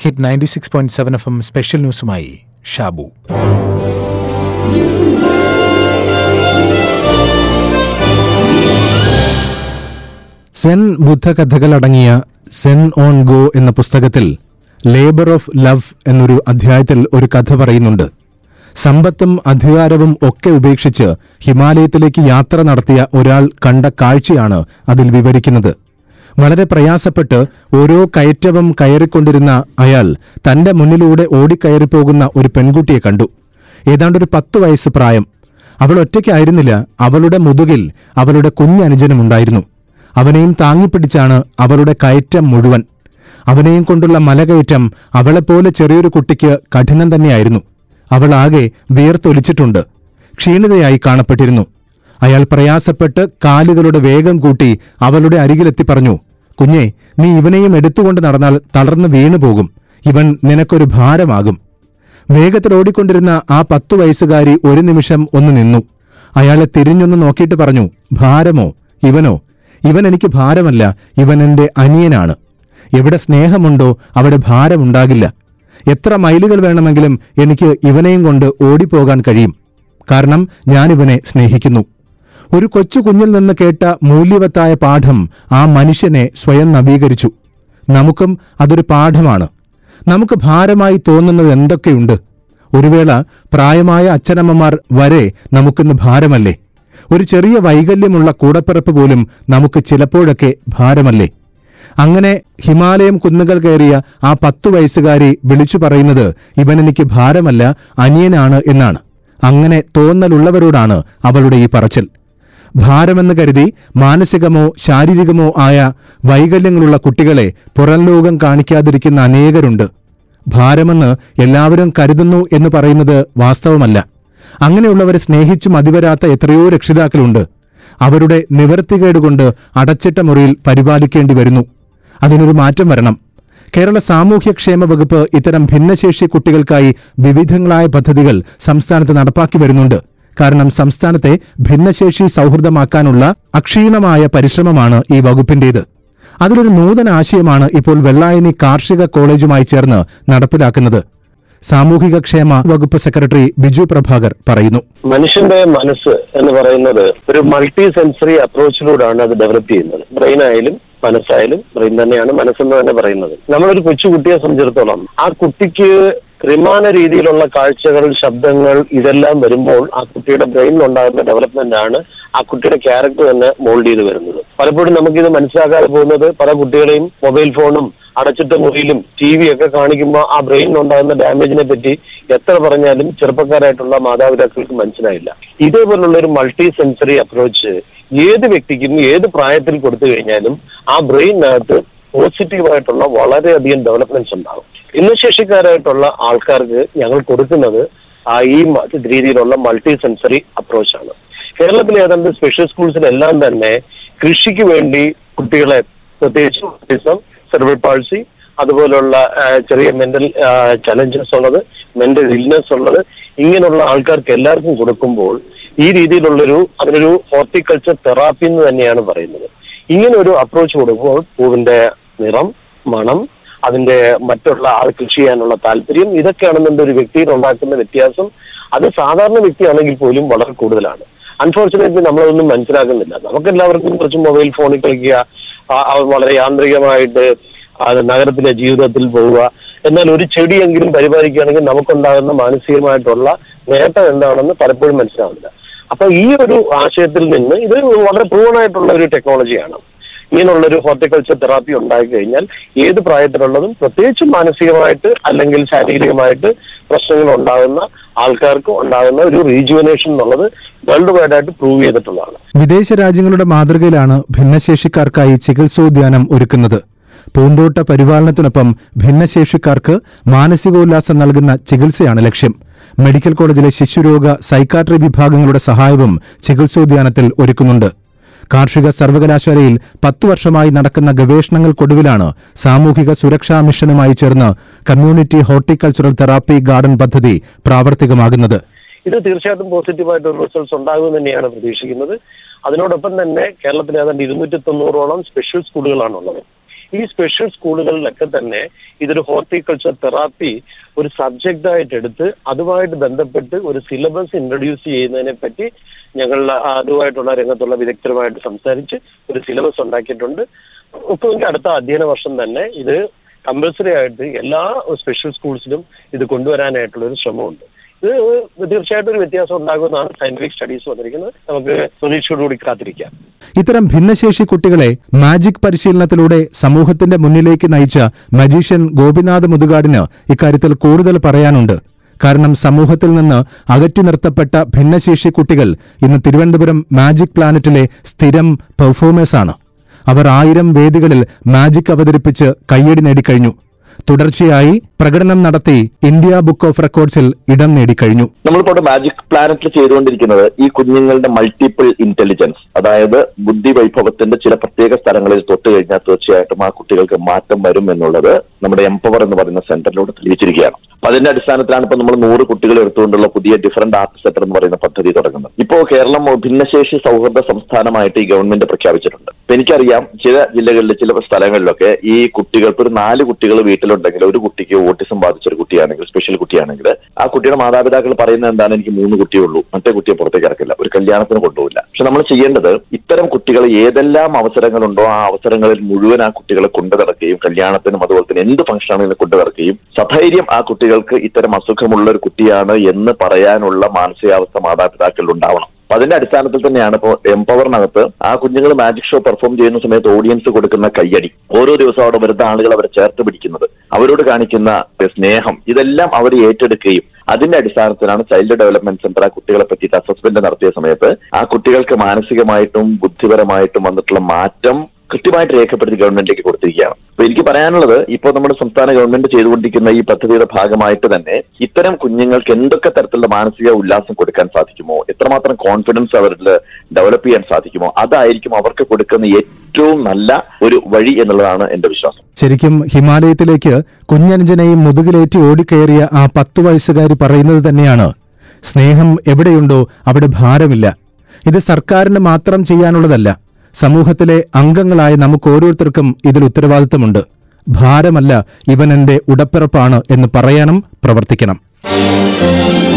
hit ninety six point seven F M special ന്യൂസുമായി Shabu Zen ബുദ്ധകഥകളടങ്ങിയ Zen on go എന്ന പുസ്തകത്തിൽ ലേബർ ഓഫ് ലവ് എന്നൊരു അധ്യായത്തിൽ ഒരു കഥ പറയുന്നുണ്ട് സമ്പത്തും അധികാരവും ഒക്കെ ഉപേക്ഷിച്ച് ഹിമാലയത്തിലേക്ക് യാത്ര നടത്തിയ ഒരാൾ കണ്ട കാഴ്ചയാണ് അതിൽ വിവരിക്കുന്നത് വളരെ പ്രയാസപ്പെട്ട് ഓരോ കയറ്റവും കയറിക്കൊണ്ടിരുന്ന അയാൾ തന്റെ മുന്നിലൂടെ ഓടിക്കയറിപ്പോകുന്ന ഒരു പെൺകുട്ടിയെ കണ്ടു ഏതാണ്ടൊരു പത്തു വയസ്സ് പ്രായം അവൾ ഒറ്റയ്ക്കായിരുന്നില്ല അവളുടെ മുതുകിൽ അവളുടെ കുഞ്ഞനുജനുമുണ്ടായിരുന്നു അവനെയും താങ്ങിപ്പിടിച്ചാണ് അവളുടെ കയറ്റം മുഴുവൻ അവനെയും കൊണ്ടുള്ള മലകയറ്റം അവളെപ്പോലെ ചെറിയൊരു കുട്ടിക്ക് കഠിനം തന്നെയായിരുന്നു അവൾ ആകെ വിയർത്തൊലിച്ചിട്ടുണ്ട് ക്ഷീണിതയായി കാണപ്പെട്ടിരുന്നു അയാൾ പ്രയാസപ്പെട്ട് കാലുകളുടെ വേഗം കൂട്ടി അവളുടെ അരികിലെത്തി പറഞ്ഞു കുഞ്ഞെ നീ ഇവനെയും എടുത്തുകൊണ്ട് നടന്നാൽ തളർന്നു വീണുപോകും ഇവൻ നിനക്കൊരു ഭാരമാകും വേഗത്തിൽ ഓടിക്കൊണ്ടിരുന്ന ആ പത്തു വയസ്സുകാരി ഒരു നിമിഷം ഒന്ന് നിന്നു അയാളെ തിരിഞ്ഞൊന്ന് നോക്കിയിട്ട് പറഞ്ഞു ഭാരമോ ഇവനോ ഇവൻ എനിക്ക് ഭാരമല്ല ഇവൻ എന്റെ അനിയനാണ് എവിടെ സ്നേഹമുണ്ടോ അവിടെ ഭാരമുണ്ടാകില്ല എത്ര മൈലുകൾ വേണമെങ്കിലും എനിക്ക് ഇവനെയും കൊണ്ട് ഓടിപ്പോകാൻ കഴിയും കാരണം ഞാനിവനെ സ്നേഹിക്കുന്നു ഒരു കൊച്ചു കുഞ്ഞിൽ നിന്ന് കേട്ട മൂല്യവത്തായ പാഠം ആ മനുഷ്യനെ സ്വയം നവീകരിച്ചു നമുക്കും അതൊരു പാഠമാണ് നമുക്ക് ഭാരമായി തോന്നുന്നത് എന്തൊക്കെയുണ്ട് ഒരു വേള പ്രായമായ അച്ഛനമ്മമാർ വരെ നമുക്കിന്ന് ഭാരമല്ലേ ഒരു ചെറിയ വൈകല്യമുള്ള കൂടപ്പിറപ്പ് പോലും നമുക്ക് ചിലപ്പോഴൊക്കെ ഭാരമല്ലേ അങ്ങനെ ഹിമാലയം കുന്നുകൾ കയറിയ ആ പത്തു വയസ്സുകാരി വിളിച്ചു പറയുന്നത് ഇവൻ എനിക്ക് ഭാരമല്ല അനിയനാണ് എന്നാണ് അങ്ങനെ തോന്നലുള്ളവരോടാണ് അവളുടെ ഈ പറച്ചിൽ ഭാരമെന്ന് കരുതി മാനസികമോ ശാരീരികമോ ആയ വൈകല്യങ്ങളുള്ള കുട്ടികളെ പുറം ലോകം കാണിക്കാതിരിക്കുന്ന അനേകരുണ്ട് ഭാരമെന്ന് എല്ലാവരും കരുതുന്നു എന്ന് പറയുന്നത് വാസ്തവമല്ല അങ്ങനെയുള്ളവരെ സ്നേഹിച്ചു മതിവരാത്ത എത്രയോ രക്ഷിതാക്കളുണ്ട് അവരുടെ നിവർത്തികേടുകൊണ്ട് അടച്ചിട്ട മുറിയിൽ പരിപാലിക്കേണ്ടി വരുന്നു അതിനൊരു മാറ്റം വരണം കേരള സാമൂഹ്യക്ഷേമ വകുപ്പ് ഇത്തരം ഭിന്നശേഷി കുട്ടികൾക്കായി വിവിധങ്ങളായ പദ്ധതികൾ സംസ്ഥാനത്ത് നടപ്പാക്കി വരുന്നുണ്ട് കാരണം സംസ്ഥാനത്തെ ഭിന്നശേഷി സൗഹൃദമാക്കാനുള്ള അക്ഷീണമായ പരിശ്രമമാണ് ഈ വകുപ്പിന്റേത് അതിലൊരു നൂതന ആശയമാണ് ഇപ്പോൾ വെള്ളായണി കാർഷിക കോളേജുമായി ചേർന്ന് നടപ്പിലാക്കുന്നത് സാമൂഹിക ക്ഷേമ വകുപ്പ് സെക്രട്ടറി ബിജു പ്രഭാകർ പറയുന്നു മനുഷ്യന്റെ മനസ്സ് എന്ന് പറയുന്നത് ഒരു മൾട്ടി സെൻസറി അപ്രോച്ചിലൂടെയാണ് അത് ഡെവലപ്പ് ചെയ്യുന്നത് ബ്രെയിൻ ആയാലും മനസ്സായാലും ബ്രെയിൻ തന്നെയാണ് മനസ്സെന്ന് തന്നെ പറയുന്നത് നമ്മളൊരു കൊച്ചുകുട്ടിയെ സംബന്ധിച്ചിടത്തോളം ആ കുട്ടിക്ക് ത്രിമാന രീതിയിലുള്ള കാഴ്ചകൾ ശബ്ദങ്ങൾ ഇതെല്ലാം വരുമ്പോൾ ആ കുട്ടിയുടെ ബ്രെയിനിൽ ഉണ്ടാകുന്ന ഡെവലപ്മെന്റ് ആണ് ആ കുട്ടിയുടെ ക്യാരക്ടർ തന്നെ മോൾഡ് ചെയ്ത് വരുന്നത് പലപ്പോഴും നമുക്കിത് മനസ്സിലാക്കാതെ പോകുന്നത് പല കുട്ടികളെയും മൊബൈൽ ഫോണും അടച്ചിട്ട മുറിയിലും ടി വി ഒക്കെ കാണിക്കുമ്പോൾ ആ ബ്രെയിനിൽ ഉണ്ടാകുന്ന ഡാമേജിനെ പറ്റി എത്ര പറഞ്ഞാലും ചെറുപ്പക്കാരായിട്ടുള്ള മാതാപിതാക്കൾക്ക് മനസ്സിലായില്ല ഇതേപോലുള്ള ഒരു മൾട്ടി സെൻസറി അപ്രോച്ച് ഏത് വ്യക്തിക്കും ഏത് പ്രായത്തിൽ കൊടുത്തു കഴിഞ്ഞാലും ആ ബ്രെയിനകത്ത് പോസിറ്റീവായിട്ടുള്ള വളരെയധികം ഡെവലപ്മെന്റ്സ് ഉണ്ടാകും ഭിന്നശേഷിക്കാരായിട്ടുള്ള ആൾക്കാർക്ക് ഞങ്ങൾ കൊടുക്കുന്നത് ആ ഈ മ- രീതിയിലുള്ള മൾട്ടി സെൻസറി അപ്രോച്ചാണ് കേരളത്തിലെ ഏതാണ്ട് സ്പെഷ്യൽ സ്കൂൾസിലെല്ലാം തന്നെ കൃഷിക്ക് വേണ്ടി കുട്ടികളെ പ്രത്യേകിച്ച് ഓട്ടിസം സെർബൽ പാൾസി അതുപോലുള്ള ആ, ചെറിയ മെന്റൽ ചലഞ്ചസ് ഉള്ളത് മെന്റൽ ഇൽനെസ് ഉള്ളത് ഇങ്ങനെയുള്ള ആൾക്കാർക്ക് എല്ലാവർക്കും കൊടുക്കുമ്പോൾ ഈ രീതിയിലുള്ളൊരു അതിനൊരു ഹോർട്ടിക്കൾച്ചർ തെറാപ്പി എന്ന് തന്നെയാണ് പറയുന്നത് ഇങ്ങനെ ഒരു അപ്രോച്ച് കൊടുക്കുമ്പോൾ പൂവിന്റെ നിറം മണം അതിന്റെ മറ്റുള്ള ആൾ കൃഷി ചെയ്യാനുള്ള താല്പര്യം ഇതൊക്കെയാണെന്നുണ്ട് ഒരു വ്യക്തിയിൽ ഉണ്ടാക്കുന്ന വ്യത്യാസം അത് സാധാരണ വ്യക്തിയാണെങ്കിൽ പോലും വളരെ കൂടുതലാണ് അൺഫോർച്ചുനേറ്റ്ലി നമ്മളതൊന്നും മനസ്സിലാക്കുന്നില്ല നമുക്കെല്ലാവർക്കും കുറച്ച് മൊബൈൽ ഫോണിൽ കളിക്കുക ആ- ആ വളരെ യാന്ത്രികമായിട്ട് അത് നഗരത്തിലെ ജീവിതത്തിൽ പോവുക എന്നാൽ ഒരു ചെടിയെങ്കിലും പരിപാലിക്കുകയാണെങ്കിൽ നമുക്കുണ്ടാകുന്ന മാനസികമായിട്ടുള്ള നേട്ടം എന്താണെന്ന് പലപ്പോഴും മനസ്സിലാവുന്നില്ല അപ്പൊ ഈ ഒരു ആശയത്തിൽ നിന്ന് ഇത് വളരെ പ്രൂവൺ ആയിട്ടുള്ള ഒരു ടെക്നോളജിയാണ് ഇങ്ങനെയുള്ള ഒരു ഹോർട്ടിക്കൾച്ചർ തെറാപ്പി ഉണ്ടായി കഴിഞ്ഞാൽ ഏത് പ്രായത്തിലുള്ളതും പ്രത്യേകിച്ചും മാനസികമായിട്ട് അല്ലെങ്കിൽ ശാരീരികമായിട്ട് പ്രശ്നങ്ങൾ ഉണ്ടാകുന്ന ആൾക്കാർക്ക് ഉണ്ടാകുന്ന ഒരു റീജുവനേഷൻ എന്നുള്ളത് വേൾഡ് വൈഡ് ആയിട്ട് പ്രൂവ് ചെയ്തിട്ടുള്ളതാണ് വിദേശ രാജ്യങ്ങളുടെ മാതൃകയിലാണ് ഭിന്നശേഷിക്കാർക്കായി ചികിത്സോദ്യാനം ഒരുക്കുന്നത് പൂന്തോട്ട പരിപാലനത്തിനൊപ്പം ഭിന്നശേഷിക്കാർക്ക് മാനസികോല്ലാസം നൽകുന്ന ചികിത്സയാണ് ലക്ഷ്യം മെഡിക്കൽ കോളേജിലെ ശിശുരോഗ സൈക്കാട്രി വിഭാഗങ്ങളുടെ സഹായവും ചികിത്സോദ്യാനത്തിൽ ഒരുക്കുന്നുണ്ട് കാർഷിക സർവകലാശാലയിൽ പത്തു വർഷമായി നടക്കുന്ന ഗവേഷണങ്ങൾക്കൊടുവിലാണ് സാമൂഹിക സുരക്ഷാ മിഷനുമായി ചേർന്ന് കമ്മ്യൂണിറ്റി ഹോർട്ടിക്കൾച്ചറൽ തെറാപ്പി ഗാർഡൻ പദ്ധതി പ്രാവർത്തികമാകുന്നത് ഇത് തീർച്ചയായിട്ടും പോസിറ്റീവായിട്ട് ഒരു റിസൾട്ട്സ് ഉണ്ടാകുമെന്ന് തന്നെയാണ് പ്രതീക്ഷിക്കുന്നത് അതിനോടൊപ്പം തന്നെ കേരളത്തിൽ ഏതാണ്ട് ഇരുന്നൂറ്റി തൊണ്ണൂറോളം സ്പെഷ്യൽ സ്കൂളുകളാണുള്ളത് ഈ സ്പെഷ്യൽ സ്കൂളുകളിലൊക്കെ തന്നെ ഇതൊരു ഹോർട്ടിക്കൾച്ചർ തെറാപ്പി ഒരു സബ്ജക്റ്റ് ആയിട്ട് എടുത്ത് അതുമായിട്ട് ബന്ധപ്പെട്ട് ഒരു സിലബസ് ഇൻട്രൊഡ്യൂസ് ചെയ്യുന്നതിനെ പറ്റി ഞങ്ങൾ അതുമായിട്ടുള്ള രംഗത്തുള്ള വിദഗ്ധരുമായിട്ട് സംസാരിച്ച് ഒരു സിലബസ് ഉണ്ടാക്കിയിട്ടുണ്ട് ഒക്കെങ്കിൽ അടുത്ത അധ്യയന വർഷം തന്നെ ഇത് കമ്പൽസറി ആയിട്ട് എല്ലാ സ്പെഷ്യൽ സ്കൂൾസിലും ഇത് കൊണ്ടുവരാനായിട്ടുള്ള ഒരു ശ്രമമുണ്ട് ഇത് തീർച്ചയായിട്ടും ഒരു വ്യത്യാസം ഉണ്ടാകുമെന്നാണ് സയന്റിഫിക് സ്റ്റഡീസ് വന്നിരിക്കുന്നത് നമുക്ക് പ്രതീക്ഷയോടുകൂടി കാത്തിരിക്കാം ഇത്തരം ഭിന്നശേഷി കുട്ടികളെ മാജിക് പരിശീലനത്തിലൂടെ സമൂഹത്തിന്റെ മുന്നിലേക്ക് നയിച്ച മജീഷ്യൻ ഗോപിനാഥ് മുതുകാടിന് ഇക്കാര്യത്തിൽ കൂടുതൽ പറയാനുണ്ട് കാരണം സമൂഹത്തിൽ നിന്ന് അകറ്റി നിർത്തപ്പെട്ട ഭിന്നശേഷി കുട്ടികൾ ഇന്ന് തിരുവനന്തപുരം മാജിക് പ്ലാനറ്റിലെ സ്ഥിരം പെർഫോമേഴ്സാണ് അവർ ആയിരം വേദികളിൽ മാജിക് അവതരിപ്പിച്ച് കയ്യടി നേടിക്കഴിഞ്ഞു തുടർച്ചയായി പ്രകടനം നടത്തി ഇന്ത്യ ബുക്ക് ഓഫ് റെക്കോർഡ്സിൽ ഇടം നേടിക്കഴിഞ്ഞു നമ്മളിപ്പോൾ മാജിക് പ്ലാനറ്റിൽ ചെയ്തുകൊണ്ടിരിക്കുന്നത് ഈ കുഞ്ഞുങ്ങളുടെ മൾട്ടിപ്പിൾ ഇന്റലിജൻസ് അതായത് ബുദ്ധി വൈഭവത്തിന്റെ ചില പ്രത്യേക സ്ഥലങ്ങളിൽ തൊട്ട് കഴിഞ്ഞാൽ തീർച്ചയായിട്ടും ആ കുട്ടികൾക്ക് മാറ്റം വരും എന്നുള്ളത് നമ്മുടെ എംപവർ എന്ന് പറയുന്ന സെന്ററിലൂടെ തെളിയിച്ചിരിക്കുകയാണ് അപ്പൊ അതിന്റെ അടിസ്ഥാനത്തിലാണ് ഇപ്പൊ നമ്മൾ നൂറ് കുട്ടികളെ എടുത്തുകൊണ്ടുള്ള പുതിയ ഡിഫറന്റ് ആർട്ട് സെന്റർ എന്ന് പറയുന്ന പദ്ധതി തുടങ്ങുന്നത് ഇപ്പോ കേരളം ഭിന്നശേഷി സൗഹൃദ സംസ്ഥാനമായിട്ട് ഈ ഗവൺമെന്റ് പ്രഖ്യാപിച്ചിട്ടുണ്ട് ഇപ്പൊ എനിക്കറിയാം ചില ജില്ലകളിൽ ചില സ്ഥലങ്ങളിലൊക്കെ ഈ കുട്ടികൾക്ക് ഒരു നാല് കുട്ടികൾ വീട്ടിലുണ്ടെങ്കിൽ ഒരു കുട്ടിക്ക് ഓട്ടിസം ബാധിച്ച ഒരു കുട്ടിയാണെങ്കിൽ സ്പെഷ്യൽ കുട്ടിയാണെങ്കിൽ ആ കുട്ടിയുടെ മാതാപിതാക്കൾ പറയുന്നത് എന്താണ് എനിക്ക് മൂന്ന് കുട്ടിയേ ഉള്ളൂ മറ്റേ കുട്ടിയെ പുറത്തേക്ക് ഇറക്കില്ല ഒരു കല്യാണത്തിന് കൊണ്ടുപോകില്ല പക്ഷെ നമ്മൾ ചെയ്യേണ്ടത് ഇത്തരം കുട്ടികൾ ഏതെല്ലാം അവസരങ്ങളുണ്ടോ ആ അവസരങ്ങളിൽ മുഴുവൻ ആ കുട്ടികളെ കൊണ്ടു നടക്കുകയും കല്യാണത്തിനും അതുപോലെ തന്നെ എന്ത് ഫംഗ്ഷനാണെങ്കിലും കൊണ്ടു നടക്കുകയും സധൈര്യം ആ കുട്ടികൾക്ക് ഇത്തരം അസുഖമുള്ള ഒരു കുട്ടിയാണ് എന്ന് പറയാനുള്ള മാനസികാവസ്ഥ മാതാപിതാക്കളിൽ ഉണ്ടാവണം അപ്പൊ അതിന്റെ അടിസ്ഥാനത്തിൽ തന്നെയാണ് ഇപ്പോൾ എംപവറിനകത്ത് ആ കുഞ്ഞുങ്ങൾ മാജിക് ഷോ പെർഫോം ചെയ്യുന്ന സമയത്ത് ഓഡിയൻസ് കൊടുക്കുന്ന കയ്യടി ഓരോ ദിവസം അവിടെ വരുന്ന ആളുകൾ അവരെ ചേർത്ത് പിടിക്കുന്നത് അവരോട് കാണിക്കുന്ന സ്നേഹം ഇതെല്ലാം അവർ ഏറ്റെടുക്കുകയും അതിന്റെ അടിസ്ഥാനത്തിലാണ് ചൈൽഡ് ഡെവലപ്മെന്റ് സെന്റർ ആ കുട്ടികളെ പറ്റിയിട്ട് അസസ്മെന്റ് നടത്തിയ സമയത്ത് ആ കുട്ടികൾക്ക് മാനസികമായിട്ടും ബുദ്ധിപരമായിട്ടും വന്നിട്ടുള്ള മാറ്റം കൃത്യമായിട്ട് രേഖപ്പെടുത്തി ഗവൺമെന്റിലേക്ക് കൊടുത്തിരിക്കുകയാണ് അപ്പൊ എനിക്ക് പറയാനുള്ളത് ഇപ്പോൾ നമ്മുടെ സംസ്ഥാന ഗവൺമെന്റ് ചെയ്തുകൊണ്ടിരിക്കുന്ന ഈ പദ്ധതിയുടെ ഭാഗമായിട്ട് തന്നെ ഇത്തരം കുഞ്ഞുങ്ങൾക്ക് എന്തൊക്കെ തരത്തിലുള്ള മാനസിക ഉല്ലാസം കൊടുക്കാൻ സാധിക്കുമോ എത്രമാത്രം കോൺഫിഡൻസ് അവരിൽ ഡെവലപ്പ് ചെയ്യാൻ സാധിക്കുമോ അതായിരിക്കും അവർക്ക് കൊടുക്കുന്ന ഏറ്റവും നല്ല ഒരു വഴി എന്നുള്ളതാണ് എന്റെ വിശ്വാസം ശരിക്കും ഹിമാലയത്തിലേക്ക് കുഞ്ഞനുജനെയും മുതുകിലേറ്റി ഓടിക്കയറിയ ആ പത്തു വയസ്സുകാരി പറയുന്നത് തന്നെയാണ് സ്നേഹം എവിടെയുണ്ടോ അവിടെ ഭാരമില്ല ഇത് സർക്കാരിന് മാത്രം ചെയ്യാനുള്ളതല്ല സമൂഹത്തിലെ അംഗങ്ങളായ നമുക്ക് ഓരോരുത്തർക്കും ഇതിൽ ഉത്തരവാദിത്തമുണ്ട് ഭാരമല്ല ഇവൻ എന്റെ ഉടപ്പിറപ്പാണ് എന്ന് പറയാനും പ്രവർത്തിക്കണം